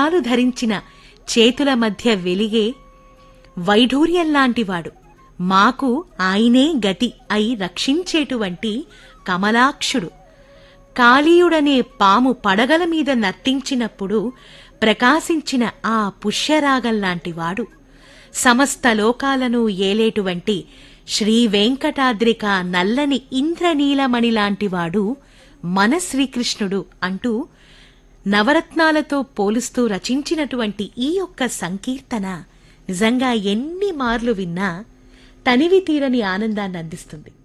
వజ్రాలు ధరించిన చేతుల మధ్య వెలిగే వైఢూర్యంలాంటివాడు మాకు ఆయనే గతి అయి రక్షించేటువంటి కమలాక్షుడు కాళీయుడనే పాము పడగల మీద నర్తించినప్పుడు ప్రకాశించిన ఆ పుష్యరాగంలాంటివాడు సమస్త లోకాలను ఏలేటువంటి శ్రీ వెంకటాద్రిక నల్లని ఇంద్రనీలమణిలాంటివాడు మన శ్రీకృష్ణుడు అంటూ నవరత్నాలతో పోలుస్తూ రచించినటువంటి ఈ యొక్క సంకీర్తన నిజంగా ఎన్ని మార్లు విన్నా తనివి తీరని ఆనందాన్ని అందిస్తుంది